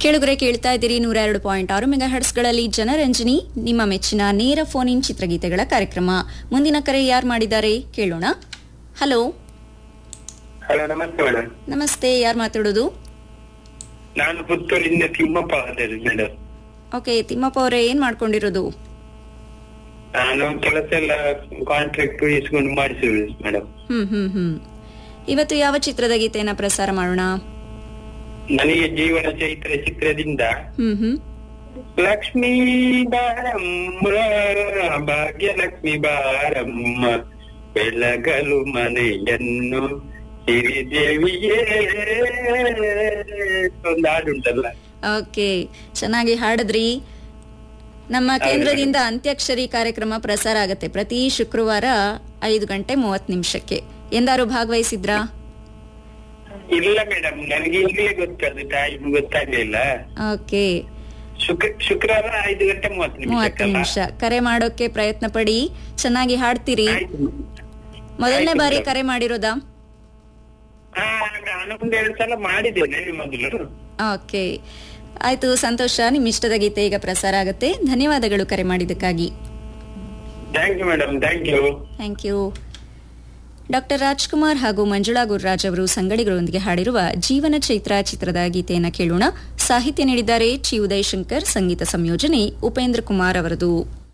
ಕೇಳುಗರೆ ಕೇಳ್ತಾ ಇದ್ದೀರಿ ನೂರ ಎರಡು ಪಾಯಿಂಟ್ ಆರು ಮೆಗಾ ಹರ್ಟ್ಸ್ಗಳಲ್ಲಿ ಜನರಂಜನಿ ನಿಮ್ಮ ಮೆಚ್ಚಿನ ನೇರ ಫೋನ್ ಇನ್ ಚಿತ್ರಗೀತೆಗಳ ಕಾರ್ಯಕ್ರಮ ಮುಂದಿನ ಕರೆ ಯಾರು ಮಾಡಿದ್ದಾರೆ ಕೇಳೋಣ ಹಲೋ ಹಲೋ ನಮಸ್ತೆ ಮೇಡಮ್ ನಮಸ್ತೆ ಯಾರು ಮಾತಾಡೋದು ನಾನು ಪುತ್ತೂರಿಂದ ತಿಮ್ಮಪ್ಪ ಮಾತಾಡುದು ಮೇಡಮ್ ಓಕೆ ತಿಮ್ಮಪ್ಪ ಅವರೇ ಏನ್ ಮಾಡ್ಕೊಂಡಿರೋದು ನಾನು ಕೆಲಸ ಎಲ್ಲ ಕಾಂಟ್ರಾಕ್ಟ್ ಇಸ್ಕೊಂಡು ಮಾಡಿಸಿದ್ರು ಮೇಡಮ್ ಹ್ಮ್ ಹ್ಮ್ ಹ್ಮ್ ಇವತ್ತು ಯಾವ ಚಿತ್ರದ ಗೀತೆಯನ್ನ ಪ್ರಸಾರ ಮಾಡೋಣ ನನಗೆ ಜೀವನ ಚೈತ್ರ ಚಿತ್ರದಿಂದ ಹ್ಮ್ ಹ್ಮ್ ಲಕ್ಷ್ಮೀ ಬಾರಮ್ಮ ಭಾಗ್ಯಲಕ್ಷ್ಮಿ ಬಾರಮ್ಮ ಬೆಳಗಲು ಮನೆಯನ್ನು ಸಿರಿದೇವಿಯೇ ಒಂದು ಹಾಡುಂಟಲ್ಲ ಓಕೆ ಚೆನ್ನಾಗಿ ಹಾಡಿದ್ರಿ ನಮ್ಮ ಕೇಂದ್ರದಿಂದ ಅಂತ್ಯಾಕ್ಷರಿ ಕಾರ್ಯಕ್ರಮ ಪ್ರಸಾರ ಆಗತ್ತೆ ಪ್ರತಿ ಶುಕ್ರವಾರ ಐದು ಗಂಟೆ ಮೂವತ್ತು ನಿಮಿಷಕ್ಕೆ ಎಂದಾರು ಭಾಗವಹಿಸಿದ್ರಾ ಇಲ್ಲ ಮೇಡಮ್ ನನಗೆ ಈಗಲೇ ಗೊತ್ತದು ಟೈಮ್ ಗೊತ್ತಾಗ್ಲಿಲ್ಲ ಓಕೆ ಶುಕ್ರ ಶುಕ್ರವಾರ ಐದು ಗಂಟೆ ಮೂವತ್ತು ಮೂವತ್ತು ನಿಮಿಷಕ್ಕಲ್ಲ ನಿಮಿಷ ಕರೆ ಮಾಡೋಕೆ ಪ್ರಯತ್ನ ಪಡಿ ಚೆನ್ನಾಗಿ ಹಾಡ್ತೀರಿ ಆಯ್ತು. ಮೊದಲನೇ ಆಯ್ತು ಬಾರಿ madam. ಕರೆ ಮಾಡಿರೋದಾ ಹಾ ನಾನು ಒಂದು ಎರಡು ಸಲ ಮಾಡಿದ್ದೇನೆ ಮೊದಲು ಓಕೆ ಆಯ್ತು ಸಂತೋಷ ನಿಮ್ಮ ಇಷ್ಟದ ಗೀತೆ ಈಗ ಪ್ರಸಾರ ಆಗುತ್ತೆ ಧನ್ಯವಾದಗಳು ಕರೆ ಮಾಡಿದ್ದಕ್ಕಾಗಿ thank you madam thank you thank you doctor Rajkumar ಹಾಗೂ ಮಂಜುಳಾ ಗುರುರಾಜ್ ಅವರು ಸಂಗಡಿಗಳೊಂದಿಗೆ ಹಾಡಿರುವ ಜೀವನ ಚೈತ್ರ ಚಿತ್ರದ ಗೀತೆಯನ್ನು ಕೇಳೋಣ ಸಾಹಿತ್ಯ ನೀಡಿದ್ದಾರೆ ಚಿ ಉದಯಶಂಕರ್ ಸಂಗೀತ ಸಂಯೋಜನೆ ಉಪೇಂದ್ರ ಕುಮಾರ್ ಅವರದು